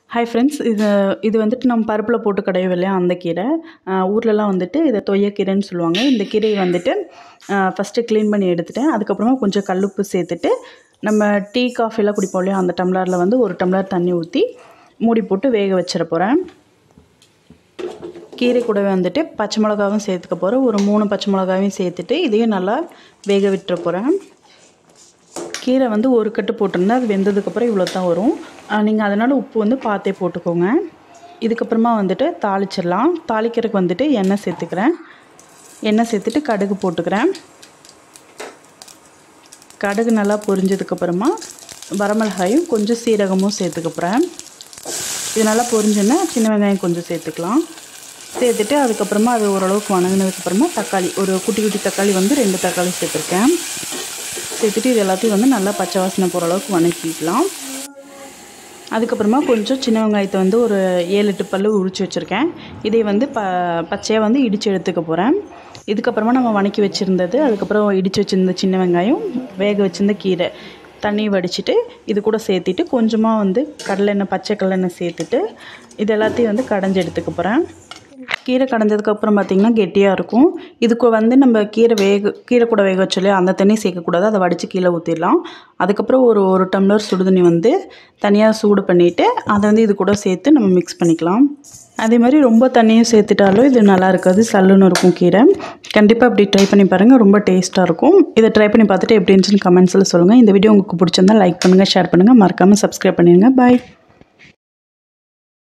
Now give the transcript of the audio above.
hi friends இது இது வந்துட்டு நம்ம பருப்பில் போட்டு கடையோம் இல்லையா அந்த கீரை ஆஹ் ஊர்லலாம் வந்துட்டு இதை தொய்யக்கீரைன்னு சொல்லுவாங்க இந்த கீரையை வந்துட்டு ஃபஸ்ட்டு க்ளீன் பண்ணி எடுத்துட்டேன் அதுக்கப்புறமா கொஞ்சம் கல்லுப்பு சேர்த்துட்டு நம்ம டீ காஃபிலாம் குடிப்போம் இல்லையா அந்த டம்ளரில் வந்து ஒரு டம்ளர் தண்ணி ஊற்றி மூடி போட்டு வேக வச்சிட போகிறேன் கீரை கூடவே வந்துட்டு பச்சை மிளகாவும் சேர்த்துக்க போகிறேன் ஒரு மூணு பச்சை மிளகாவையும் சேர்த்துட்டு இதையும் நல்லா வேக விட்டுற போகிறேன் கீரை வந்து ஒரு கட்டு போட்டிருந்தா அது வெந்ததுக்கப்புறம் இவ்வளோ தான் வரும் நீங்கள் அதனால் உப்பு வந்து பார்த்தே போட்டுக்கோங்க இதுக்கப்புறமா வந்துட்டு தாளிச்சிடலாம் தாளிக்கிறதுக்கு வந்துட்டு எண்ணெய் சேர்த்துக்கிறேன் எண்ணெய் சேர்த்துட்டு கடுகு போட்டுக்கிறேன் கடுகு நல்லா பொரிஞ்சதுக்கப்புறமா வரமிளகாயும் கொஞ்சம் சீரகமும் சேர்த்துக்க போகிறேன் இது நல்லா பொரிஞ்சோன்னா சின்ன வெங்காயம் கொஞ்சம் சேர்த்துக்கலாம் சேர்த்துட்டு அதுக்கப்புறமா அது ஓரளவுக்கு வணங்கினதுக்கப்புறமா தக்காளி ஒரு குட்டி குட்டி தக்காளி வந்து ரெண்டு தக்காளி சேர்த்துருக்கேன் சேர்த்துட்டு இது எல்லாத்தையும் வந்து நல்லா பச்சை வாசனை போகிற அளவுக்கு வணக்கிக்கலாம் அதுக்கப்புறமா கொஞ்சம் சின்ன வெங்காயத்தை வந்து ஒரு ஏழு எட்டு பல்லு உரிச்சு வச்சுருக்கேன் இதை வந்து ப பச்சையாக வந்து இடித்து எடுத்துக்க போகிறேன் இதுக்கப்புறமா நம்ம வணக்கி வச்சுருந்தது அதுக்கப்புறம் இடித்து வச்சுருந்த சின்ன வெங்காயம் வேக வச்சுருந்த கீரை தண்ணி வடிச்சிட்டு இது கூட சேர்த்திட்டு கொஞ்சமாக வந்து கடலெண்ணெய் பச்சை கடலெண்ணெய் சேர்த்துட்டு இது எல்லாத்தையும் வந்து கடைஞ்சி எடுத்துக்க போகிறேன் கீரை கடைஞ்சதுக்கப்புறம் பார்த்திங்கன்னா கெட்டியாக இருக்கும் இதுக்கு வந்து நம்ம கீரை வேக கீரை கூட வேக வச்சோல்லையா அந்த தண்ணி சேர்க்கக்கூடாது அதை வடித்து கீழே ஊற்றிடலாம் அதுக்கப்புறம் ஒரு ஒரு டம்ளர் சுடுதண்ணி வந்து தனியாக சூடு பண்ணிவிட்டு அதை வந்து இது கூட சேர்த்து நம்ம மிக்ஸ் பண்ணிக்கலாம் அதே மாதிரி ரொம்ப தண்ணியும் சேர்த்துட்டாலும் இது நல்லா இருக்காது சல்லுன்னு இருக்கும் கீரை கண்டிப்பாக அப்படி ட்ரை பண்ணி பாருங்கள் ரொம்ப டேஸ்ட்டாக இருக்கும் இதை ட்ரை பண்ணி பார்த்துட்டு எப்படி இருந்துச்சுன்னு கமெண்ட்ஸில் சொல்லுங்கள் இந்த வீடியோ உங்களுக்கு பிடிச்சிருந்தா லைக் பண்ணுங்கள் ஷேர் பண்ணுங்கள் மறக்காமல் சப்ஸ்கிரைப் பண்ணிடுங்க பாய்